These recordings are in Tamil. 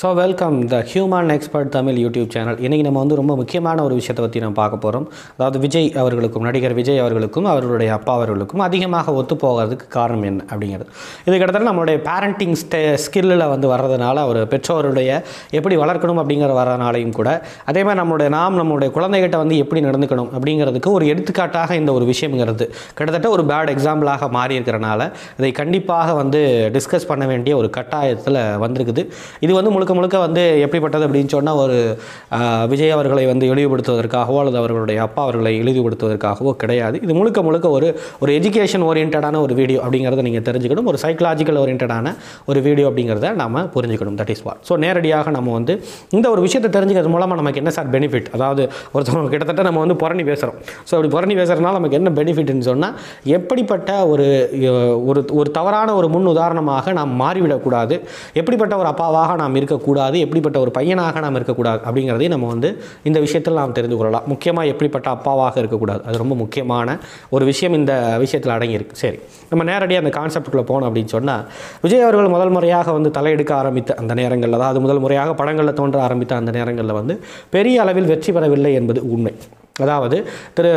So welcome the human expert Tamil YouTube channel இன்றைக்கி நம்ம வந்து ரொம்ப முக்கியமான ஒரு விஷயத்தை பற்றி நம்ம பார்க்க போகிறோம் அதாவது விஜய் அவர்களுக்கும் நடிகர் விஜய் அவர்களுக்கும் அவர்களுடைய அப்பா அவர்களுக்கும் அதிகமாக ஒத்து போகிறதுக்கு காரணம் என்ன அப்படிங்கிறது இது கிட்டத்தட்ட நம்மளுடைய பேரண்டிங் ஸ்டே ஸ்கில்லில் வந்து வர்றதுனால ஒரு பெற்றோருடைய எப்படி வளர்க்கணும் அப்படிங்கிற வரனாலையும் கூட அதே மாதிரி நம்மளுடைய நாம் நம்மளுடைய குழந்தைகிட்ட வந்து எப்படி நடந்துக்கணும் அப்படிங்கிறதுக்கு ஒரு எடுத்துக்காட்டாக இந்த ஒரு விஷயங்கிறது கிட்டத்தட்ட ஒரு பேட் எக்ஸாம்பிளாக மாறி இருக்கிறனால இதை கண்டிப்பாக வந்து டிஸ்கஸ் பண்ண வேண்டிய ஒரு கட்டாயத்தில் வந்திருக்குது இது வந்து முழுக்க முழுக்க வந்து எப்படிப்பட்டது அப்படின்னு சொன்னால் ஒரு ஆஹ், விஜய் அவர்களை வந்து இழிவுபடுத்துவதற்காகவோ அல்லது அவர்களுடைய அப்பா அவர்களை இழிவுபடுத்துவதற்காகவோ கிடையாது இது முழுக்க முழுக்க ஒரு ஒரு எஜுகேஷன் ஓரியன்டான ஒரு வீடியோ அப்படிங்கிறத நீங்கள் தெரிஞ்சுக்கணும் ஒரு சைக்கலாஜிக்கல் ஓரியன்டான ஒரு வீடியோ அப்படிங்கிறத நம்ம புரிஞ்சுக்கணும் தட் இஸ் வாட் ஸோ நேரடியாக நம்ம வந்து இந்த ஒரு விஷயத்தை தெரிஞ்சுக்கிறது மூலமாக நமக்கு என்ன சார் பெனிஃபிட் அதாவது ஒருத்தவங்க கிட்டத்தட்ட நம்ம வந்து புரணி பேசுகிறோம் ஸோ அப்படி புரணி பேசுகிறதுனால நமக்கு என்ன பெனிஃபிட்னு சொன்னால் எப்படிப்பட்ட ஒரு அஹ், ஒரு ஒரு தவறான ஒரு முன் உதாரணமாக நாம் மாறிவிடக்கூடாது எப்படிப்பட்ட ஒரு அப்பாவாக நாம் இருக்கக்கூடாது எப்படிப்பட்ட ஒரு பையனாக நாம் இருக்கக்கூடாது அப்படிங்கிறதையும் நம்ம வந்து இந்த விஷயத்தில் நாம் தெரிந்து கொள்ளலாம் முக்கியமாக எப்படிப்பட்ட அப்பாவாக இருக்கக்கூடாது அது ரொம்ப முக்கியமான ஒரு விஷயம் இந்த விஷயத்தில் அடங்கியிருக்கு சரி நம்ம நேரடியாக அந்த கான்செப்டுக்குள்ளே போனோம் அப்படின்னு சொன்னால் விஜய் அவர்கள் முதல் முறையாக வந்து தலையெடுக்க ஆரம்பித்த அந்த நேரங்களில் அதாவது முதல் முறையாக படங்களில் தோன்ற ஆரம்பித்த அந்த நேரங்களில் வந்து பெரிய அளவில் வெற்றி பெறவில்லை என்பது உண்மை அதாவது திரு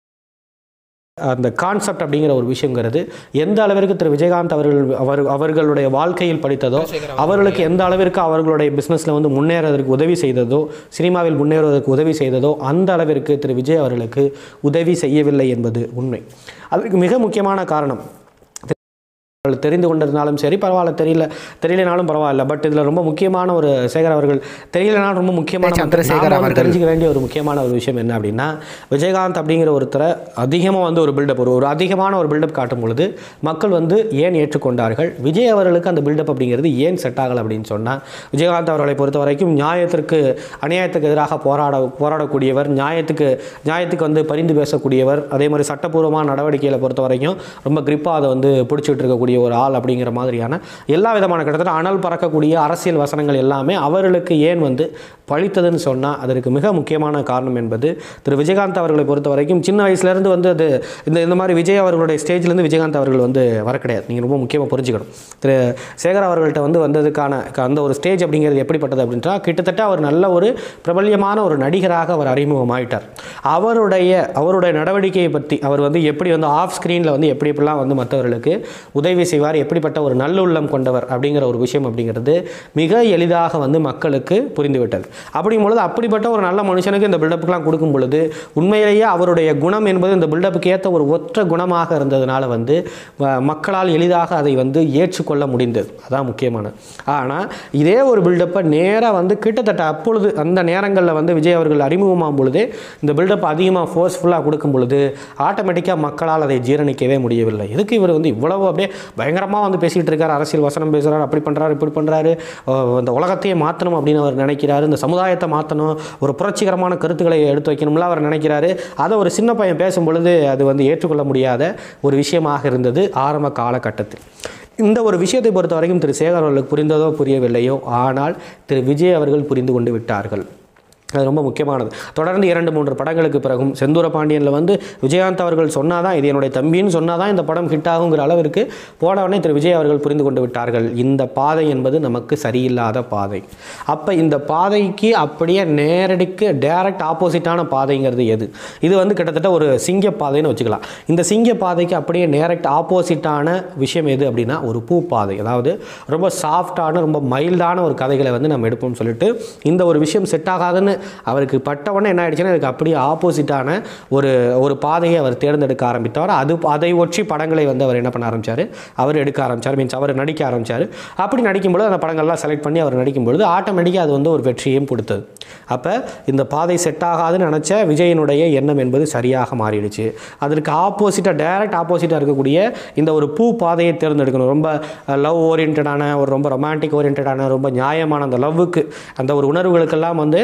அந்த கான்செப்ட் அப்படிங்கிற ஒரு விஷயங்கிறது எந்த அளவிற்கு திரு விஜயகாந்த் அவர்கள் அவர் அவர்களுடைய வாழ்க்கையில் படித்ததோ அவர்களுக்கு எந்த அளவிற்கு அவர்களுடைய பிஸ்னஸில் வந்து முன்னேறதற்கு உதவி செய்ததோ சினிமாவில் முன்னேறுவதற்கு உதவி செய்ததோ அந்த அளவிற்கு திரு விஜய் அவர்களுக்கு உதவி செய்யவில்லை என்பது உண்மை அதற்கு மிக முக்கியமான காரணம் அவர்கள் தெரிந்து கொண்டிருந்தாலும் சரி பரவாயில்ல தெரியல தெரியலனாலும் பரவாயில்ல பட் இதில் ரொம்ப முக்கியமான ஒரு சேகர் அவர்கள் தெரியலனாலும் ரொம்ப முக்கியமான சந்திரசேகர் நாம வந்து அவர்கள். தெரிஞ்சுக்க வேண்டிய ஒரு முக்கியமான ஒரு விஷயம் என்ன அப்படின்னா விஜயகாந்த் அப்படிங்கிற ஒருத்தரை அதிகமாக வந்து ஒரு பில்டப் ஒரு ஒரு அதிகமான ஒரு பில்டப் காட்டும் பொழுது மக்கள் வந்து ஏன் ஏற்றுக்கொண்டார்கள் விஜய் அவர்களுக்கு அந்த பில்டப் அப்படிங்கிறது ஏன் செட் ஆகலை அப்படின்னு சொன்னால் விஜயகாந்த் அவர்களை பொறுத்த வரைக்கும் நியாயத்திற்கு அநியாயத்துக்கு எதிராக போராட போராடக்கூடியவர் நியாயத்துக்கு நியாயத்துக்கு வந்து பரிந்து பேசக்கூடியவர் அதே மாதிரி சட்டப்பூர்வமான நடவடிக்கைகளை பொறுத்த வரைக்கும் ரொம்ப கிரிப்பாக அதை வந்து பிடிச்சிட்டு இருக்கக்கூடிய ஒரு ஆள் அப்படிங்கிற மாதிரியான எல்லா விதமான கிட்டத்தட்ட அனல் பறக்கக்கூடிய அரசியல் வசனங்கள் எல்லாமே அவர்களுக்கு ஏன் வந்து பழித்ததுன்னு சொன்னால் அதற்கு மிக முக்கியமான காரணம் என்பது திரு விஜயகாந்த் அவர்களை பொறுத்த வரைக்கும் சின்ன வயசுலேருந்து வந்து அது இந்த இந்த மாதிரி விஜய் அவர்களுடைய ஸ்டேஜ்லேருந்து விஜயகாந்த் அவர்கள் வந்து வர கிடையாது நீங்கள் ரொம்ப முக்கியமாக புரிஞ்சுக்கணும் திரு சேகர் அவர்கள்ட்ட வந்து வந்ததுக்கான க- அந்த ஒரு ஸ்டேஜ் அப்படிங்கிறது எப்படிப்பட்டது அப்படின்றா கிட்டத்தட்ட அவர் நல்ல ஒரு பிரபல்யமான ஒரு நடிகராக அவர் அறிமுகமாயிட்டார் அவருடைய அவருடைய நடவடிக்கையை பற்றி அவர் வந்து எப்படி வந்து ஆஃப் ஸ்க்ரீனில் வந்து எப்படி எப்படிலாம் வந்து மற்றவர்களுக்கு உதவி செய்வார் எப்படிப்பட்ட ஒரு நல்லுள்ளம் கொண்டவர் அப்படிங்கிற ஒரு விஷயம் அப்படிங்கிறது மிக எளிதாக வந்து மக்களுக்கு புரிந்துவிட்டது அப்படிங்கும் பொழுது அப்படிப்பட்ட ஒரு நல்ல மனுஷனுக்கு இந்த பில்டப்புக்கெலாம் கொடுக்கும் பொழுது உண்மையிலேயே அவருடைய குணம் என்பது இந்த பில்டப்புக்கு ஏற்ற ஒரு ஒற்ற குணமாக இருந்ததுனால வந்து வ- மக்களால் எளிதாக அதை வந்து ஏற்றுக்கொள்ள முடிந்தது அதான் முக்கியமானது ஆனால் இதே ஒரு பில்டப்பை நேராக வந்து கிட்டத்தட்ட அப்பொழுது அந்த நேரங்களில் வந்து விஜய் அவர்கள் அறிமுகமாகும் பொழுதே இந்த பில்டப் அதிகமாக ஃபோர்ஸ்ஃபுல்லாக கொடுக்கும் பொழுது ஆட்டோமேட்டிக்காக மக்களால் அதை ஜீரணிக்கவே முடியவில்லை எதுக்கு இவர் வந்து இவ்வளவு அப்படியே பயங்கரமாக வந்து பேசிகிட்டு இருக்கார் அரசியல் வசனம் பேசுகிறார் அப்படி பண்ணுறாரு இப்படி பண்ணுறாரு இந்த உலகத்தையே மாற்றணும் அப்படின்னு அவர் நினைக்கிறாரு இந்த சமுதாயத்தை மாற்றணும் ஒரு புரட்சிகரமான கருத்துக்களை எடுத்து வைக்கணும்ல அவர் நினைக்கிறாரு அதை ஒரு சின்ன பையன் பேசும் பொழுது அது வந்து ஏற்றுக்கொள்ள முடியாத ஒரு விஷயமாக இருந்தது ஆரம்ப காலகட்டத்தில் இந்த ஒரு விஷயத்தை பொறுத்த வரைக்கும் திரு சேகர் அவர்களுக்கு புரிந்ததோ புரியவில்லையோ ஆனால் திரு விஜய் அவர்கள் புரிந்து கொண்டு விட்டார்கள் அது ரொம்ப முக்கியமானது தொடர்ந்து இரண்டு மூன்று படங்களுக்கு பிறகும் செந்தூர பாண்டியனில் வந்து விஜயகாந்த் அவர்கள் சொன்னாதான் இது என்னுடைய தம்பின்னு சொன்னாதான் இந்த படம் ஹிட் ஆகுங்கிற அளவிற்கு போன உடனே திரு விஜய் அவர்கள் புரிந்து கொண்டு விட்டார்கள் இந்த பாதை என்பது நமக்கு சரியில்லாத பாதை அப்போ இந்த பாதைக்கு அப்படியே நேரடிக்கு டைரக்ட் ஆப்போசிட்டான பாதைங்கிறது எது இது வந்து கிட்டத்தட்ட ஒரு சிங்க பாதைன்னு வச்சுக்கலாம் இந்த சிங்க பாதைக்கு அப்படியே நேரக்ட் ஆப்போசிட்டான விஷயம் எது அப்படின்னா ஒரு பூ பாதை அதாவது ரொம்ப சாஃப்டான ரொம்ப மைல்டான ஒரு கதைகளை வந்து நம்ம எடுப்போம்னு சொல்லிட்டு இந்த ஒரு விஷயம் செட் ஆகாதுன்னு அவருக்கு பட்ட உடனே என்ன ஆயிடுச்சுன்னா அதுக்கு அப்படியே ஆப்போசிட்டான ஒரு ஒரு பாதையை அவர் தேர்ந்தெடுக்க ஆரம்பித்தார் அது அதை ஒற்றி படங்களை வந்து அவர் என்ன பண்ண ஆரம்பிச்சார் அவர் எடுக்க ஆரம்பிச்சார் மீன்ஸ் அவர் நடிக்க ஆரம்பிச்சார் அப்படி நடிக்கும்போது அந்த படங்கள்லாம் செலக்ட் பண்ணி அவர் நடிக்கும்பொழுது ஆட்டோமேட்டிக்காக அது வந்து ஒரு வெற்றியையும் கொடுத்தது அப்போ இந்த பாதை செட் ஆகாதுன்னு நினச்ச விஜயனுடைய எண்ணம் என்பது சரியாக மாறிடுச்சு அதற்கு ஆப்போசிட்டாக டைரக்ட் ஆப்போசிட்டாக இருக்கக்கூடிய இந்த ஒரு பூ பாதையை தேர்ந்தெடுக்கணும் ரொம்ப லவ் ஓரியன்டான ஒரு ரொம்ப ரொமான்டிக் ஓரியன்டான ரொம்ப நியாயமான அந்த லவ்வுக்கு அந்த ஒரு உணர்வுகளுக்கெல்லாம் வந்து ஒரு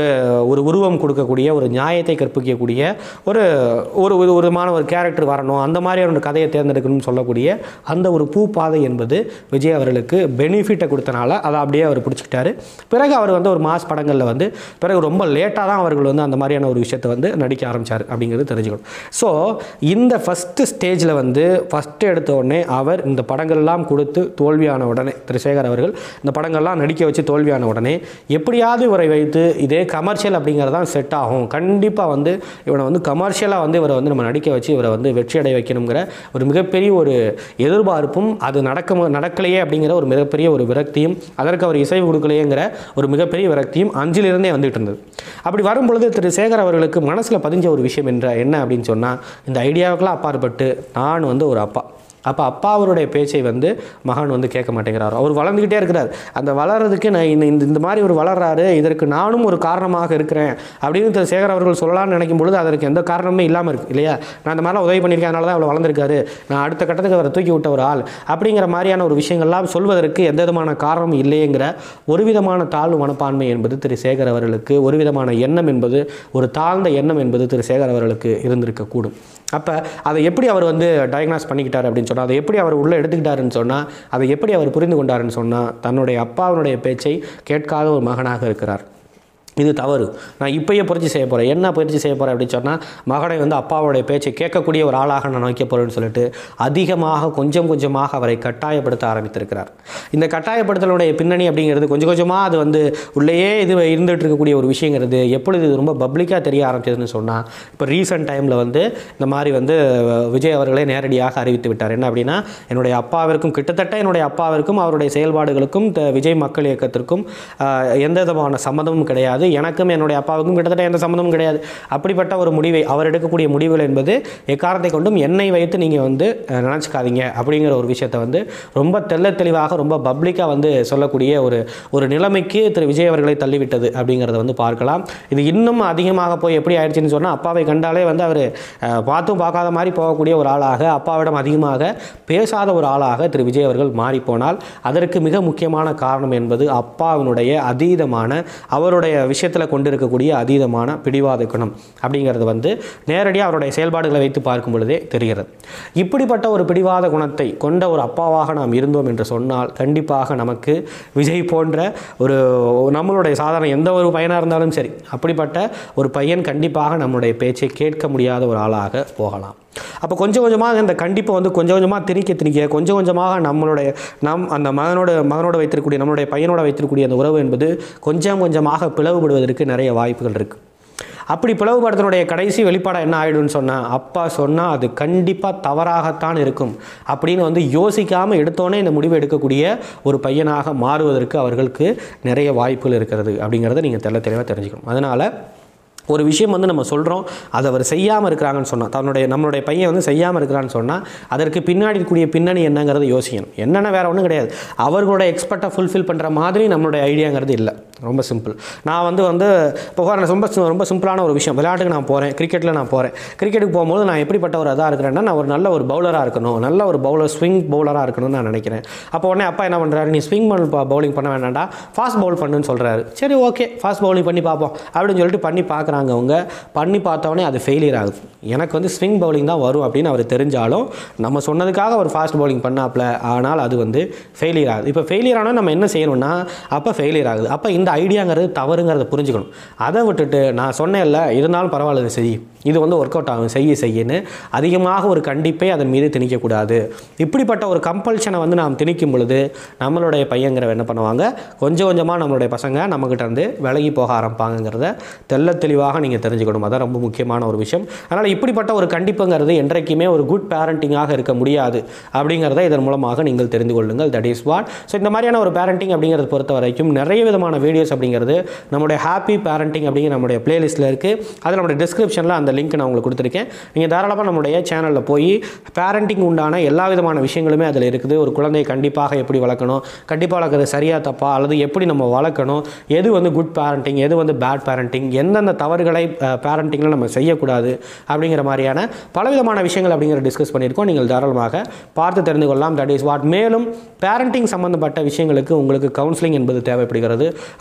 ஒரு உருவம் கொடுக்கக்கூடிய ஒரு நியாயத்தை கற்பிக்கக்கூடிய ஒரு ஒரு ஒரு விதமான ஒரு கேரக்டர் வரணும் அந்த மாதிரியான ஒரு கதையை தேர்ந்தெடுக்கணும்னு சொல்லக்கூடிய அந்த ஒரு பூ பாதை என்பது விஜய் அவர்களுக்கு பெனிஃபிட்டை கொடுத்தனால அதை அப்படியே அவர் பிடிச்சிக்கிட்டாரு பிறகு அவர் வந்து ஒரு மாஸ் படங்களில் வந்து பிறகு ரொம்ப லேட்டாக தான் அவர்கள் வந்து அந்த மாதிரியான ஒரு விஷயத்தை வந்து நடிக்க ஆரம்பித்தார் அப்படிங்கிறது தெரிஞ்சுக்கணும் ஸோ இந்த ஃபஸ்ட்டு ஸ்டேஜில் வந்து ஃபஸ்ட்டு எடுத்த உடனே அவர் இந்த படங்கள்லாம் கொடுத்து தோல்வியான உடனே திரு சேகர் அவர்கள் இந்த படங்கள்லாம் நடிக்க வச்சு தோல்வியான உடனே எப்படியாவது இவரை வைத்து இதே கமர்ஷியல் அப்படிங்கிறது தான் செட் ஆகும் கண்டிப்பாக வந்து இவனை வந்து கமர்ஷியலாக வந்து இவரை வந்து நம்ம நடிக்க வச்சு இவரை வந்து வெற்றி அடைய வைக்கணுங்கிற ஒரு மிகப்பெரிய ஒரு எதிர்பார்ப்பும் அது நடக்க நடக்கலையே அப்படிங்கிற ஒரு மிகப்பெரிய ஒரு விரக்தியும் அதற்கு அவர் இசைவு கொடுக்கலையேங்கிற ஒரு மிகப்பெரிய விரக்தியும் அஞ்சிலிருந்தே வந்துட்டு இருந்தது அப்படி வரும்பொழுது திரு சேகர் அவர்களுக்கு மனசில் பதிஞ்ச ஒரு விஷயம் என்ற என்ன அப்படின்னு சொன்னால் இந்த ஐடியாவுக்கெல்லாம் அப்பாற்பட்டு நான் வந்து ஒரு அப்பா அப்போ அப்பா அவருடைய பேச்சை வந்து மகன் வந்து கேட்க மாட்டேங்கிறார் அவர் வளர்ந்துக்கிட்டே இருக்கிறார் அந்த வளர்றதுக்கு நான் இந்த இந்த இந்த மாதிரி ஒரு வளர்றாரு இதற்கு நானும் ஒரு காரணமாக இருக்கிறேன் அப்படின்னு திரு சேகர் அவர்கள் சொல்லலாம்னு நினைக்கும் பொழுது அதற்கு எந்த காரணமே இல்லாமல் இருக்கு இல்லையா நான் அந்த மாதிரிலாம் உதவி பண்ணியிருக்கேன் அதனால தான் அவ்வளோ வளர்ந்துருக்காரு நான் அடுத்த கட்டத்துக்கு அவரை தூக்கி விட்ட ஒரு ஆள் அப்படிங்கிற மாதிரியான ஒரு விஷயங்கள்லாம் சொல்வதற்கு எந்த விதமான காரணமும் இல்லைங்கிற ஒரு விதமான தாழ்வு மனப்பான்மை என்பது திரு சேகர் அவர்களுக்கு ஒரு விதமான எண்ணம் என்பது ஒரு தாழ்ந்த எண்ணம் என்பது திரு சேகர் அவர்களுக்கு இருந்திருக்கக்கூடும் அப்போ அதை எப்படி அவர் வந்து டயக்னாஸ் பண்ணிக்கிட்டார் அப்படின்னு சொன்னால் அதை எப்படி அவர் உள்ளே எடுத்துக்கிட்டாருன்னு சொன்னால் அதை எப்படி அவர் புரிந்து கொண்டாருன்னு சொன்னால் தன்னுடைய அப்பாவினுடைய பேச்சை கேட்காத ஒரு மகனாக இருக்கிறார் இது தவறு நான் இப்பயே புரட்சி செய்ய போகிறேன் என்ன புரட்சி செய்ய போகிறேன் அப்படின்னு சொன்னால் மகனை வந்து அப்பாவுடைய பேச்சை கேட்கக்கூடிய ஒரு ஆளாக நான் வைக்க போகிறேன்னு சொல்லிட்டு அதிகமாக கொஞ்சம் கொஞ்சமாக அவரை கட்டாயப்படுத்த ஆரம்பித்திருக்கிறார் இந்த கட்டாயப்படுத்தலுடைய பின்னணி அப்படிங்கிறது கொஞ்சம் கொஞ்சமாக அது வந்து உள்ளேயே இது இருந்துகிட்டு இருக்கக்கூடிய ஒரு விஷயங்கிறது எப்பொழுது இது ரொம்ப பப்ளிக்காக தெரிய ஆரம்பிச்சதுன்னு சொன்னால் இப்போ ரீசெண்ட் டைமில் வந்து இந்த மாதிரி வந்து விஜய் அவர்களே நேரடியாக அறிவித்து விட்டார் என்ன அப்படின்னா என்னுடைய அப்பாவிற்கும் கிட்டத்தட்ட என்னுடைய அப்பாவிற்கும் அவருடைய செயல்பாடுகளுக்கும் த- விஜய் மக்கள் இயக்கத்திற்கும் ஆஹ், எந்த விதமான சம்மதமும் கிடையாது எனக்கும் என்னுடைய அப்பாவுக்கும் கிட்டத்தட்ட எந்த சம்மதமும் கிடையாது அப்படிப்பட்ட ஒரு முடிவை அவர் எடுக்கக்கூடிய முடிவுகள் என்பது எக்காரணத்தை கொண்டும் என்னை வைத்து நீங்கள் வந்து அஹ், நினச்சிக்காதீங்க அப்படிங்கிற ஒரு விஷயத்தை வந்து ரொம்ப தெள்ள தெளிவாக ரொம்ப பப்ளிக்காக வந்து சொல்லக்கூடிய ஒரு ஒரு நிலைமைக்கு திரு விஜய் அவர்களை தள்ளிவிட்டது அப்படிங்கிறத வந்து பார்க்கலாம் இது இன்னும் அதிகமாக போய் எப்படி ஆயிடுச்சுன்னு சொன்னால் அப்பாவை கண்டாலே வந்து அவர் பார்த்தும் பார்க்காத மாதிரி போகக்கூடிய ஒரு ஆளாக அப்பாவிடம் அதிகமாக பேசாத ஒரு ஆளாக திரு விஜய் அவர்கள் மாறிப்போனால் அதற்கு மிக முக்கியமான காரணம் என்பது அப்பாவினுடைய அதீதமான அவருடைய விஷயத்தில் கொண்டிருக்கக்கூடிய அதீதமான பிடிவாத குணம் அப்படிங்கிறது வந்து நேரடியாக அவருடைய செயல்பாடுகளை வைத்து பார்க்கும் பொழுதே தெரிகிறது இப்படிப்பட்ட ஒரு பிடிவாத குணத்தை கொண்ட ஒரு அப்பாவாக நாம் இருந்தோம் என்று சொன்னால் கண்டிப்பாக நமக்கு விஜய் போன்ற ஒரு நம்மளுடைய சாதாரண எந்த ஒரு பையனாக இருந்தாலும் சரி அப்படிப்பட்ட ஒரு பையன் கண்டிப்பாக நம்முடைய பேச்சை கேட்க முடியாத ஒரு ஆளாக போகலாம் அப்போ கொஞ்சம் கொஞ்சமாக இந்த கண்டிப்பை வந்து கொஞ்சம் கொஞ்சமாக திணிக்க திணிக்க கொஞ்சம் கொஞ்சமாக நம்மளுடைய நம் அந்த மகனோட மகனோட வைத்திருக்கக்கூடிய நம்மளுடைய பையனோட வைத்திருக்கக்கூடிய அந்த உறவு என்பது கொஞ்சம் கொஞ்சமாக பிளவுபடுவதற்கு நிறைய வாய்ப்புகள் இருக்குது அப்படி பிளவுபடுத்தினுடைய கடைசி வெளிப்பாடாக என்ன ஆயிடும்னு சொன்னால் அப்பா சொன்னால் அது கண்டிப்பாக தவறாகத்தான் இருக்கும் அப்படின்னு வந்து யோசிக்காமல் எடுத்தோன்னே இந்த முடிவை எடுக்கக்கூடிய ஒரு பையனாக மாறுவதற்கு அவர்களுக்கு நிறைய வாய்ப்புகள் இருக்கிறது அப்படிங்கிறத நீங்கள் தெள்ள தெளிவாக தெரிஞ்சுக்கணும் அதனால் ஒரு விஷயம் வந்து நம்ம சொல்கிறோம் அதை அவர் செய்யாமல் இருக்கிறாங்கன்னு சொன்னால் தன்னுடைய நம்மளுடைய பையன் வந்து செய்யாமல் இருக்கிறான்னு சொன்னால் அதற்கு பின்னாடி இருக்கக்கூடிய பின்னணி என்னங்கிறத யோசிக்கணும் என்னென்ன வேறு ஒன்றும் கிடையாது அவர்களோட எக்ஸ்பர்ட்டை ஃபுல்ஃபில் பண்ணுற மாதிரி நம்மளுடைய ஐடியாங்கிறது இல்லை ரொம்ப சிம்பிள் நான் வந்து வந்து இப்போ உதாரணம் ரொம்ப சி- ரொம்ப சிம்பிளான ஒரு விஷயம் விளையாட்டுக்கு நான் போகிறேன் கிரிக்கெட்டில் நான் போகிறேன் கிரிக்கெட்டுக்கு போகும்போது நான் எப்படிப்பட்ட ஒரு இதாக இருக்கிறேன்னா நான் ஒரு நல்ல ஒரு பவுலராக இருக்கணும் நல்ல ஒரு பவுலர் ஸ்விங் பவுலராக இருக்கணும்னு நான் நினைக்கிறேன் அப்போ உடனே அப்பா என்ன பண்ணுறாரு நீ ஸ்விங் பவுலிங் பண்ண வேண்டாம்டா ஃபாஸ்ட் பவுல் பண்ணுன்னு சொல்கிறாரு சரி ஓகே ஃபாஸ்ட் பவுலிங் பண்ணி பார்ப்போம் அப்படின்னு சொல்லிட்டு பண்ணி பார்க்குறாங்க அவங்க பண்ணி பார்த்தவொடனே அது ஃபெயிலியர் ஆகுது எனக்கு வந்து ஸ்விங் பவுலிங் தான் வரும் அப்படின்னு அவர் தெரிஞ்சாலும் நம்ம சொன்னதுக்காக அவர் ஃபாஸ்ட் பவுலிங் பண்ணாப்ல ஆனால் அது வந்து ஃபெயிலியர் ஆகுது இப்போ ஃபெயிலியர் ஆனால் நம்ம என்ன செய்யணும்னா அப்போ ஃபெயிலியர் ஆகுது அப்போ இந்த ஐடியாங்கிறது தவறுங்கிறத புரிஞ்சுக்கணும் அதை விட்டுட்டு நான் சொன்னேன்ல இருந்தாலும் பரவாயில்ல இதை செய் இது வந்து ஒர்க் அவுட் ஆகும் செய்ய செய்யன்னு அதிகமாக ஒரு கண்டிப்பை அதன் மீது திணிக்கக்கூடாது இப்படிப்பட்ட ஒரு கம்பல்ஷனை வந்து நாம் திணிக்கும் பொழுது நம்மளுடைய பையங்கிற என்ன பண்ணுவாங்க கொஞ்சம் கொஞ்சமாக நம்மளுடைய பசங்க நம்மக்கிட்ட இருந்து விலகி போக ஆரம்பிப்பாங்கங்கிறத தெள்ள தெளிவாக நீங்கள் தெரிஞ்சுக்கணும் அதான் ரொம்ப முக்கியமான ஒரு விஷயம் அதனால் இப்படிப்பட்ட ஒரு கண்டிப்புங்கிறது என்றைக்குமே ஒரு குட் பேரண்டிங்காக இருக்க முடியாது அப்படிங்கிறத இதன் மூலமாக நீங்கள் தெரிந்து கொள்ளுங்கள் தட் இஸ் வாட் ஸோ இந்த மாதிரியான ஒரு பேரண்டிங் அப்படிங்கிறத பொறுத்த வரைக்கும் நிறைய விதமான வீடியோஸ் அப்படிங்கிறது நம்முடைய ஹாப்பி பேரண்டிங் அப்படிங்கிற நம்முடைய பிளேலிஸ்ட்டில் இருக்குது அது நம்முடைய டிஸ்கிரிப்ஷனில் அந்த லிங்க் நான் உங்களுக்கு கொடுத்துருக்கேன் நீங்கள் தாராளமாக நம்முடைய சேனலில் போய் பேரண்டிங் உண்டான எல்லா விதமான விஷயங்களுமே அதில் இருக்குது ஒரு குழந்தையை கண்டிப்பாக எப்படி வளர்க்கணும் கண்டிப்பாக வளர்க்குறது சரியா தப்பா அல்லது எப்படி நம்ம வளர்க்கணும் எது வந்து குட் பேரண்டிங் எது வந்து பேட் பேரண்டிங் எந்தெந்த தவறுகளை பேரண்டிங்கில் நம்ம செய்யக்கூடாது அப்படிங்கிற மாதிரியான பலவிதமான விஷயங்கள் அப்படிங்கிற டிஸ்கஸ் பண்ணியிருக்கோம் நீங்கள் தாராளமாக பார்த்து தெரிந்து கொள்ளலாம் தட் இஸ் வாட் மேலும் பேரண்டிங் சம்பந்தப்பட்ட விஷயங்களுக்கு உங்களுக்கு கவுன்சிலிங் என்பது தேவைப்படுகிறது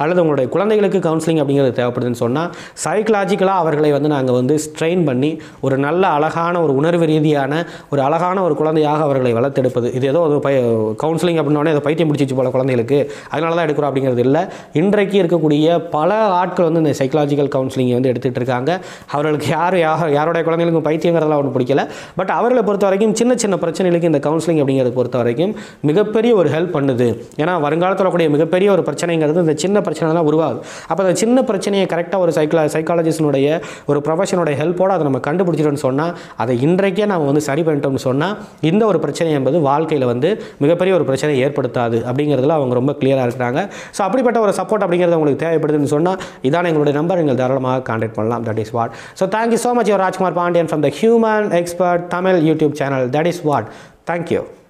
அல்லது உங்களுடைய குழந்தைகளுக்கு கவுன்சிலிங் அப்படிங்கிறது தேவைப்படுதுன்னு சொன்னால் சைக்கலாஜிக்கலாக அவர்களை வந்து நாங்கள் வந்து ஸ்ட்ரெயின் பண்ணி ஒரு நல்ல அழகான ஒரு உணர்வு ரீதியான ஒரு அழகான ஒரு குழந்தையாக அவர்களை வளர்த்தெடுப்பது இது ஏதோ ஒரு பய கவுன்சிலிங் அப்படின்னோடனே அதை பைத்தியம் பிடிச்சிச்சு போல குழந்தைகளுக்கு அதனால தான் எடுக்கிறோம் அப்படிங்கிறது இல்லை இன்றைக்கு இருக்கக்கூடிய பல ஆட்கள் வந்து இந்த சைக்கலாஜிக்கல் கவுன்சிலிங்கை வந்து எடுத்துகிட்டு இருக்காங்க அவர்களுக்கு யார் யார் யாருடைய குழந்தைகளுக்கும் பைத்தியங்கிறதெல்லாம் ஒன்றும் பிடிக்கல பட் அவர்களை பொறுத்த வரைக்கும் சின்ன சின்ன பிரச்சனைகளுக்கு இந்த கவுன்சிலிங் அப்படிங்கிறத பொறுத்த வரைக்கும் மிகப்பெரிய ஒரு ஹெல்ப் பண்ணுது ஏன்னா வருங்காலத்தில் வரக்கூடிய மிகப்பெரிய ஒரு பிரச்சனைங்கிறது இந்த சின்ன பிரச்சனை தான் உருவாகுது அப்போ அந்த சின்ன பிரச்சனையை கரெக்டாக ஒரு சைக்கலா சைக்காலஜிஸ்டினுடைய ஒரு ப்ரொஃபஷனுடைய ஹெல்ப்போடு அதை நம்ம கண்டுபிடிச்சிட்டோம்னு சொன்னால் அதை இன்றைக்கே நம்ம வந்து சரி பண்ணிட்டோம்னு சொன்னால் இந்த ஒரு பிரச்சனை என்பது வாழ்க்கையில் வந்து மிகப்பெரிய ஒரு பிரச்சனையை ஏற்படுத்தாது அப்படிங்கிறதுல அவங்க ரொம்ப கிளியராக இருக்கிறாங்க ஸோ அப்படிப்பட்ட ஒரு சப்போர்ட் அப்படிங்கிறது உங்களுக்கு தேவைப்படுதுன்னு சொன்னால் இதான எங்களுடைய நம்பர் நீங்கள் தாராளமாக கான்டாக்ட் பண்ணலாம் that is what so thank you so much your Rajkumar Pandian from the human expert Tamil YouTube channel that is what thank you